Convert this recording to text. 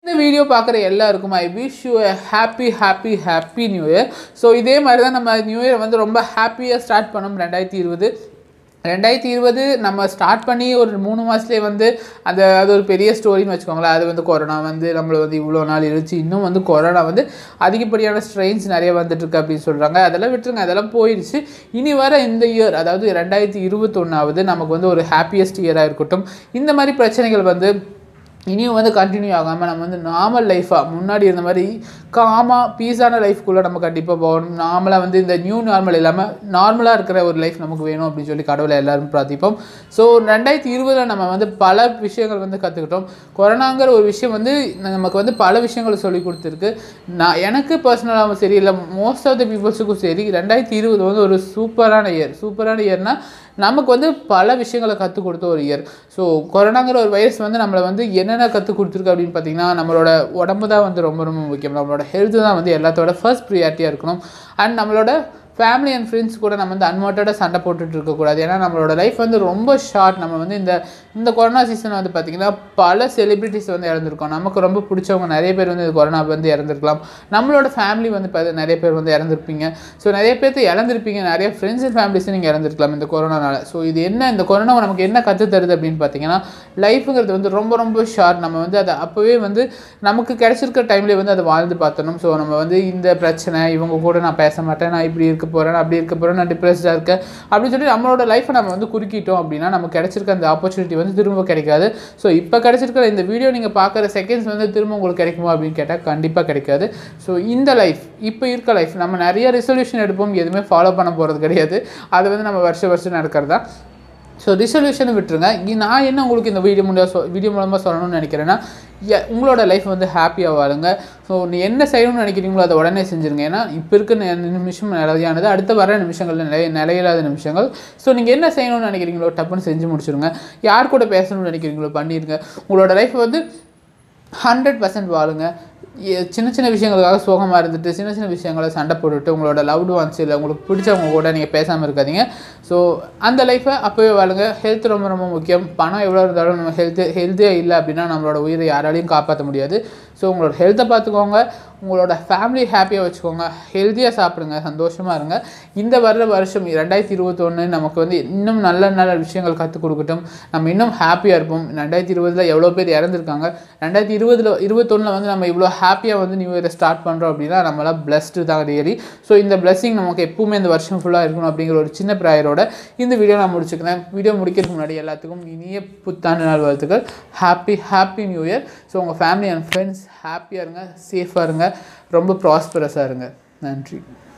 இந்த வீடியோ பார்க்குற எல்லாருக்கும் I wish you happy happy happy new year so இதே மாதிரி தான் நம்ம நியூ இயர் வந்து ரொம்ப ஹாப்பியாக ஸ்டார்ட் பண்ணோம் ரெண்டாயிரத்தி இருபது ரெண்டாயிரத்தி இருபது நம்ம ஸ்டார்ட் பண்ணி ஒரு மூணு மாதத்துலேயே வந்து அந்த அது ஒரு பெரிய ஸ்டோரின்னு வச்சுக்கோங்களேன் அது வந்து கொரோனா வந்து நம்மளை வந்து இவ்வளோ நாள் இருந்துச்சு இன்னும் வந்து கொரோனா வந்து அதிகப்படியான ஸ்ட்ரெயின்ஸ் நிறைய வந்துட்டுருக்கு அப்படின்னு சொல்கிறாங்க அதெல்லாம் விட்டுருங்க அதெல்லாம் போயிடுச்சு இனி வர இந்த இயர் அதாவது ரெண்டாயிரத்தி இருபத்தொன்னாவது நமக்கு வந்து ஒரு ஹாப்பியஸ்ட் இயராக இருக்கட்டும் இந்த மாதிரி பிரச்சனைகள் வந்து இனியும் வந்து கண்டினியூ ஆகாமல் நம்ம வந்து நார்மல் லைஃபாக முன்னாடி இருந்த மாதிரி காமாக பீஸான லைஃப்குள்ளே நம்ம கண்டிப்பாக போகணும் நார்மலாக வந்து இந்த நியூ நார்மல் இல்லாமல் நார்மலாக இருக்கிற ஒரு லைஃப் நமக்கு வேணும் அப்படின்னு சொல்லி கடவுளை எல்லாரும் பிரார்த்திப்போம் ஸோ ரெண்டாயிரத்தி இருபதில் நம்ம வந்து பல விஷயங்கள் வந்து கற்றுக்கிட்டோம் கொரோனாங்கிற ஒரு விஷயம் வந்து நமக்கு வந்து பல விஷயங்கள் சொல்லி கொடுத்துருக்கு நான் எனக்கு பர்சனலாகவும் சரி இல்லை மோஸ்ட் ஆஃப் த பீப்புள்ஸுக்கும் சரி ரெண்டாயிரத்தி இருபது வந்து ஒரு சூப்பரான இயர் சூப்பரான இயர்னால் நமக்கு வந்து பல விஷயங்களை கற்றுக் கொடுத்த ஒரு இயர் ஸோ கொரோனாங்கிற ஒரு வைரஸ் வந்து நம்மளை வந்து என்னென்ன கற்றுக் கொடுத்துருக்கு அப்படின்னு பார்த்தீங்கன்னா நம்மளோட உடம்பு தான் வந்து ரொம்ப ரொம்ப முக்கியம் நம்மளோட ஹெல்த்து தான் வந்து எல்லாத்தோட ஃபர்ஸ்ட் ப்ரியாரிட்டியாக இருக்கணும் அண்ட் நம்மளோட ஃபேமிலி அண்ட் ஃப்ரெண்ட்ஸ் கூட நம்ம வந்து அன்வான்டாக சண்டை போட்டுட்டு இருக்கக்கூடாது ஏன்னா நம்மளோட லைஃப் வந்து ரொம்ப ஷார்ட் நம்ம வந்து இந்த இந்த கொரோனா சீசன் வந்து பார்த்திங்கன்னா பல செலிப்ரிட்டிஸ் வந்து இறந்துருக்கோம் நமக்கு ரொம்ப பிடிச்சவங்க நிறைய பேர் வந்து இந்த கொரோனா வந்து இறந்துருக்கலாம் நம்மளோட ஃபேமிலி வந்து பார்த்து நிறைய பேர் வந்து இறந்துருப்பீங்க ஸோ நிறைய பேர்த்து இறந்துருப்பீங்க நிறைய ஃப்ரெண்ட்ஸ் அண்ட் ஃபேமிலிஸும் நீங்கள் இறந்துருக்கலாம் இந்த கொரோனானால ஸோ இது என்ன இந்த கொரோனா நமக்கு என்ன கற்று தருது அப்படின்னு பார்த்தீங்கன்னா லைஃபுங்கிறது வந்து ரொம்ப ரொம்ப ஷார்ட் நம்ம வந்து அதை அப்போவே வந்து நமக்கு கிடைச்சிருக்கிற டைம்லேயே வந்து அதை வாழ்ந்து பார்த்தணும் ஸோ நம்ம வந்து இந்த பிரச்சனை இவங்க கூட நான் பேச மாட்டேன் நான் இப்படி இருக்க போகிறேன் அப்படி இருக்க போகிறேன் நான் டிப்ரெஸ்டாக இருக்கேன் அப்படின்னு சொல்லி நம்மளோட லைஃப்பை நம்ம வந்து குறுக்கிட்டோம் அப்படின்னா நமக்கு கிடைச்சிருக்க அந்த ஆப்பர்ச்சுனிட்டி வந்து திரும்ப கிடைக்காது ஸோ இப்போ கிடைச்சிருக்கிற இந்த வீடியோ நீங்கள் பார்க்குற செகண்ட்ஸ் வந்து திரும்ப உங்களுக்கு கிடைக்குமா அப்படின்னு கேட்டால் கண்டிப்பாக கிடைக்காது ஸோ இந்த லைஃப் இப்போ இருக்க லைஃப் நம்ம நிறைய ரெசல்யூஷன் எடுப்போம் எதுவுமே ஃபாலோ பண்ண போகிறது கிடையாது அது வந்து நம்ம வருஷம் வருஷம் நடக்கிறது தான் ஸோ ரிசல்யூஷனை விட்டுருங்க இ- நான் என்ன உங்களுக்கு இந்த வீடியோ மூலியம் சொ வீடியோ மூலமாக சொல்லணும்னு நினைக்கிறேன்னா எ- உங்களோட லைஃப் வந்து ஹாப்பியாக வாழுங்க ஸோ நீ என்ன செய்யணும்னு நினைக்கிறீங்களோ அதை உடனே செஞ்சுருங்க ஏன்னா இப்போ இருக்க நி- நிமிஷம் நிலையானது அடுத்த வர நிமிஷங்கள் நிலை நிலையில்லாத நிமிஷங்கள் ஸோ நீங்கள் என்ன செய்யணும்னு நினைக்கிறீங்களோ டப்புன்னு செஞ்சு முடிச்சிருங்க யார் கூட பேசணும்னு நினைக்கிறீங்களோ பண்ணிடுங்க உங்களோட லைஃப் வந்து ஹண்ட்ரட் பர்சன்ட் வாழுங்க எ- சின்ன சின்ன விஷயங்களுக்காக சோகமாக இருந்துட்டு சின்ன சின்ன விஷயங்களை சண்டை போட்டுட்டு உங்களோட லவ்டு ஒன்ஸ் இல்லை உங்களுக்கு பிடிச்சவங்க கூட நீங்கள் பேசாமல் இருக்காதீங்க ஸோ அந்த லைஃப்பை அப்போவே வாழுங்க ஹெல்த் ரொம்ப ரொம்ப முக்கியம் பணம் எவ்வளோ இருந்தாலும் நம்ம ஹெல்த்து ஹெல்த்தே இல்லை அப்படின்னா நம்மளோட உயிரை யாராலையும் காப்பாற்ற முடியாது ஸோ உங்களோட ஹெல்த்தை பார்த்துக்கோங்க உங்களோட ஃபேமிலி ஹாப்பியாக வச்சுக்கோங்க ஹெல்த்தியாக சாப்பிடுங்க சந்தோஷமாக இருங்க இந்த வர்ற வருஷம் ரெண்டாயிரத்தி இருபத்தொன்று நமக்கு வந்து இன்னும் நல்ல நல்ல விஷயங்கள் கற்றுக் கொடுக்கட்டும் நம்ம இன்னும் ஹாப்பியாக இருப்போம் ரெண்டாயிரத்தி இருபதில் எவ்வளோ பேர் இறந்துருக்காங்க ரெண்டாயிரத்தி இருபதில் இருபத்தொன்னில் வந்து நம்ம இவ்வளோ ஹாப்பியாக வந்து நியூ இயரை ஸ்டார்ட் பண்ணுறோம் அப்படின்னா நம்மளாம் பிளஸ்டு தான் ரியலி ஸோ இந்த blessing நமக்கு எப்பவுமே இந்த வருஷம் ஃபுல்லாக இருக்கணும் அப்படிங்கிற ஒரு சின்ன ப்ராயரோட இந்த வீடியோ நான் முடிச்சுக்கிறேன் வீடியோ முடிக்கிறதுக்கு முன்னாடி எல்லாத்துக்கும் இனிய புத்தாண்டு நாள் வாழ்த்துக்கள் happy happy new year so உங்கள் ஃபேமிலி அண்ட் ஃப்ரெண்ட்ஸ் ஹாப்பியாக இருங்க சேஃபாக இருங்க ரொம்ப ப்ராஸ்பரஸாக இருங்க நன்றி